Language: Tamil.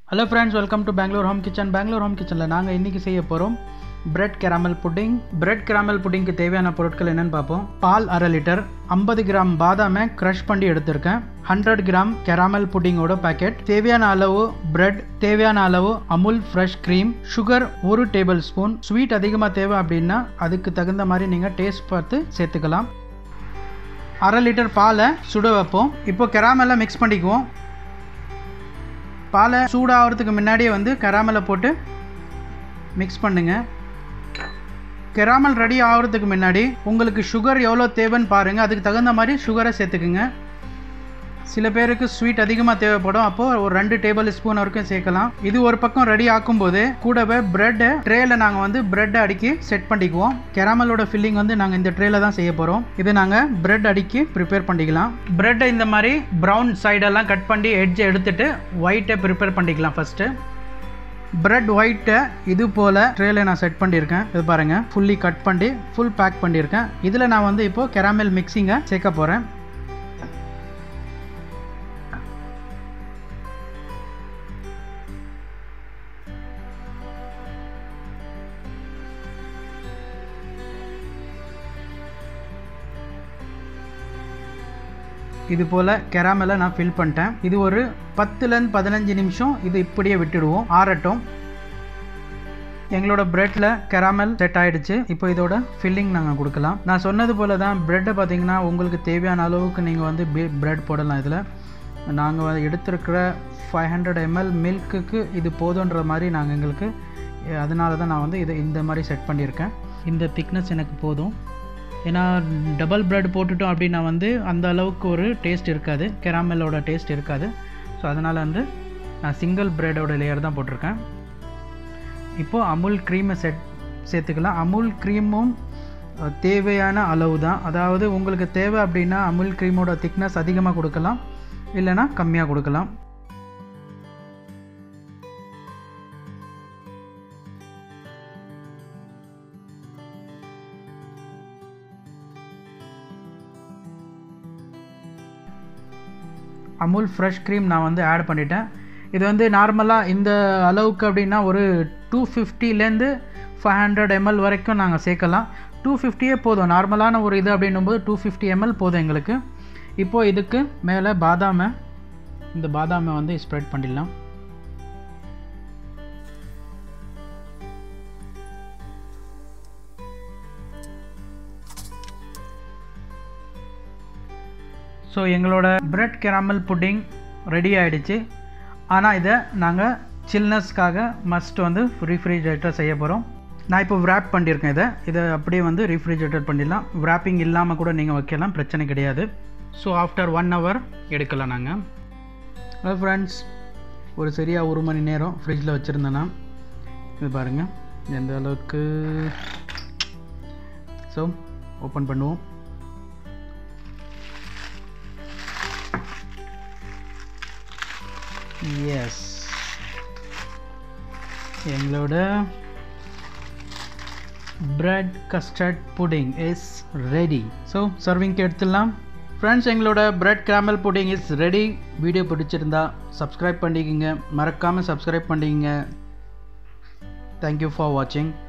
hello friends welcome to Bangalore home kitchen Bangalore home கிச்சனில் நாங்கள் இன்றைக்கி செய்ய போகிறோம் bread caramel pudding bread caramel புட்டிங்க்கு தேவையான பொருட்கள் என்னென்னு பார்ப்போம் பால் அரை லிட்டர் ஐம்பது கிராம் பாதாமை க்ரஷ் பண்ணி எடுத்திருக்கேன் ஹண்ட்ரட் கிராம் கேரமல் புட்டிங்கோட பேக்கெட் தேவையான அளவு பிரெட் தேவையான அளவு அமுல் ஃப்ரெஷ் க்ரீம் சுகர் ஒரு டேபிள் ஸ்பூன் ஸ்வீட் அதிகமாக தேவை அப்படின்னா அதுக்கு தகுந்த மாதிரி நீங்கள் டேஸ்ட் பார்த்து சேர்த்துக்கலாம் அரை லிட்டர் பாலை சுட வைப்போம் இப்போ கெராமெல்லாம் மிக்ஸ் பண்ணிக்குவோம் பாலை சூடாகிறதுக்கு முன்னாடியே வந்து கெராமலை போட்டு மிக்ஸ் பண்ணுங்கள் கெராமல் ரெடி ஆகிறதுக்கு முன்னாடி உங்களுக்கு சுகர் எவ்வளோ தேவைன்னு பாருங்கள் அதுக்கு தகுந்த மாதிரி சுகரை சேர்த்துக்குங்க சில பேருக்கு ஸ்வீட் அதிகமாக தேவைப்படும் அப்போது ஒரு ரெண்டு டேபிள் ஸ்பூன் வரைக்கும் சேர்க்கலாம் இது ஒரு பக்கம் ரெடி ஆக்கும்போது கூடவே ப்ரெட்டை ட்ரேயில் நாங்கள் வந்து ப்ரெட்டை அடுக்கி செட் பண்ணிக்குவோம் கெராமலோட ஃபில்லிங் வந்து நாங்கள் இந்த ட்ரேயில் தான் செய்ய போகிறோம் இது நாங்கள் ப்ரெட் அடுக்கி ப்ரிப்பேர் பண்ணிக்கலாம் ப்ரெட்டை இந்த மாதிரி ப்ரௌன் சைடெல்லாம் கட் பண்ணி எட்ஜை எடுத்துட்டு ஒயிட்டை ப்ரிப்பேர் பண்ணிக்கலாம் ஃபஸ்ட்டு பிரெட் ஒயிட்டை இது போல் ட்ரேல நான் செட் பண்ணியிருக்கேன் இது பாருங்கள் ஃபுல்லி கட் பண்ணி ஃபுல் பேக் பண்ணியிருக்கேன் இதில் நான் வந்து இப்போது கெராமல் மிக்சிங்கை சேர்க்க போகிறேன் இது போல் கெராமலை நான் ஃபில் பண்ணிட்டேன் இது ஒரு பத்துலேருந்து பதினஞ்சு நிமிஷம் இது இப்படியே விட்டுடுவோம் ஆறட்டும் எங்களோட ப்ரெட்டில் கெராமல் செட் ஆகிடுச்சு இப்போ இதோட ஃபில்லிங் நாங்கள் கொடுக்கலாம் நான் சொன்னது போல் தான் ப்ரெட்டை பார்த்தீங்கன்னா உங்களுக்கு தேவையான அளவுக்கு நீங்கள் வந்து ப்ரெட் போடலாம் இதில் நாங்கள் எடுத்திருக்கிற ஃபைவ் ஹண்ட்ரட் எம்எல் மில்க்குக்கு இது போதுன்ற மாதிரி நாங்கள் எங்களுக்கு அதனால தான் நான் வந்து இதை இந்த மாதிரி செட் பண்ணியிருக்கேன் இந்த திக்னஸ் எனக்கு போதும் ஏன்னா டபுள் ப்ரெட் போட்டுட்டோம் அப்படின்னா வந்து அந்த அளவுக்கு ஒரு டேஸ்ட் இருக்காது கெராமலோட டேஸ்ட் இருக்காது ஸோ அதனால் வந்து நான் சிங்கிள் ப்ரெட்டோட லேயர் தான் போட்டிருக்கேன் இப்போது அமுல் க்ரீமை செட் சேர்த்துக்கலாம் அமுல் க்ரீமும் தேவையான அளவு தான் அதாவது உங்களுக்கு தேவை அப்படின்னா அமுல் க்ரீமோட திக்னஸ் அதிகமாக கொடுக்கலாம் இல்லைனா கம்மியாக கொடுக்கலாம் அமுல் ஃப்ரெஷ் க்ரீம் நான் வந்து ஆட் பண்ணிட்டேன் இது வந்து நார்மலாக இந்த அளவுக்கு அப்படின்னா ஒரு டூ ஃபிஃப்டிலேருந்து ஃபைவ் ஹண்ட்ரட் எம்எல் வரைக்கும் நாங்கள் சேர்க்கலாம் டூ ஃபிஃப்டியே போதும் நார்மலான ஒரு இது அப்படின்னும்போது டூ ஃபிஃப்டி எம்எல் போதும் எங்களுக்கு இப்போது இதுக்கு மேலே பாதாமை இந்த பாதாமை வந்து ஸ்ப்ரெட் பண்ணிடலாம் ஸோ எங்களோட பிரெட் கெராமல் புட்டிங் ரெடி ஆகிடுச்சு ஆனால் இதை நாங்கள் சில்னஸ்க்காக மஸ்ட் வந்து ரீஃப்ரிஜரேட்டர் செய்ய போகிறோம் நான் இப்போ விராப் பண்ணியிருக்கேன் இதை இதை அப்படியே வந்து ரீஃப்ரிஜரேட்டர் பண்ணிடலாம் விராப்பிங் இல்லாமல் கூட நீங்கள் வைக்கலாம் பிரச்சனை கிடையாது ஸோ ஆஃப்டர் ஒன் ஹவர் எடுக்கலாம் நாங்கள் ஹலோ ஃப்ரெண்ட்ஸ் ஒரு சரியாக ஒரு மணி நேரம் ஃப்ரிட்ஜில் வச்சுருந்தேன்னா இது பாருங்கள் எந்த அளவுக்கு ஸோ ஓப்பன் பண்ணுவோம் எஸ் எங்களோட bread custard pudding is ready so சர்விங்க்கு எடுத்துடலாம் ஃப்ரெண்ட்ஸ் எங்களோட bread caramel pudding is ready video பிடிச்சிருந்தா சப்ஸ்கிரைப் பண்ணிக்கோங்க மறக்காமல் சப்ஸ்கிரைப் பண்ணிக்கோங்க தேங்க்யூ ஃபார் வாட்சிங்